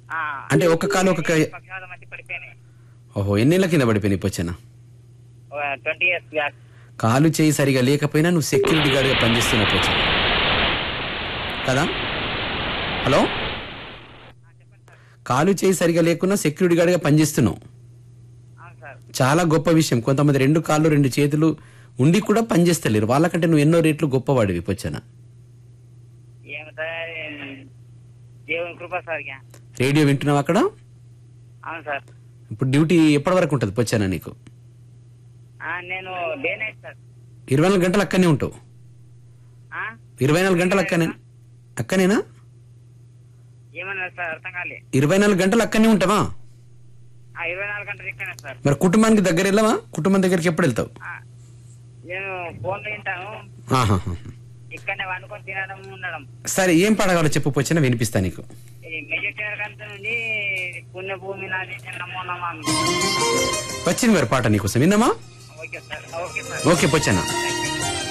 ఆ, అంటే ఒక కాలు ఒక కా- పక్షాల మధ్య పడిపోయినాయి ఓహో ఎన్నేళ్ల కింద పడిపోయినాయి పొచ్చన ట్వంటీ ఇయర్స్ బ్యాక్ కాలు చేయి సరిగా లేకపోయినా నువ్వు సెక్యూరిటీ గార్డ్గా పనిచేస్తున్నావు పొచ్చన కదా హలో కాలు చేయి సరిగా లేకున్నా సెక్యూరిటీ గార్డ్గా పనిచేస్తున్నావు అవును సార్ చాలా గొప్ప విషయం కొంతమంది రెండు కాళ్ళు రెండు చేతులు ఉండి కూడా పనిచేస్తలేరు వాళ్ళకంటే నువ్వు ఎన్నో రేట్లు గొప్పవాడివి పొచ్చన ఏమి సార్ దేవుని కృప సార్ ఇక. రేడియో వింటున్నావు అక్కడ అవును సార్ ఇప్పుడు డ్యూటీ ఎప్పటి వరకు ఉంటుంది పొచ్చన నీకు ఆ, నేను డే నైట్ సార్ ఇరవై నాలుగు గంటలు అక్కనే ఉంటావు ఆ? ఇరవై నాలుగు గంటలు అక్కనే అక్కనేనా ఏమన్నారు సార్ అర్థం కాలే ఇరవై నాలుగు గంటలు అక్కనే ఉంటావా ఆ, ఇరవై నాలుగు గంటలు ఇక్కనే సార్ మరి కుటుంబానికి దగ్గర వెళ్ళవా కుటుంబం దగ్గరికి ఎప్పుడు వెళ్తావు ఆ, నేను ఫోన్ లో వింటాను ఆహాహా. ఇక్కడనే వండుకొని తినడం ఉండడం సరే ఏం పాడగాలో చెప్పు పొచ్చినా వినిపిస్తా నీకు ఈ మెజెక్టర్ కంత నుండి పుణ్యభూమి నాది నమో నమామి వచ్చింది మరి పాట నీకోసం విందామా okay sir okay sir okay పొచ్చనా థ్యాంక్ యూ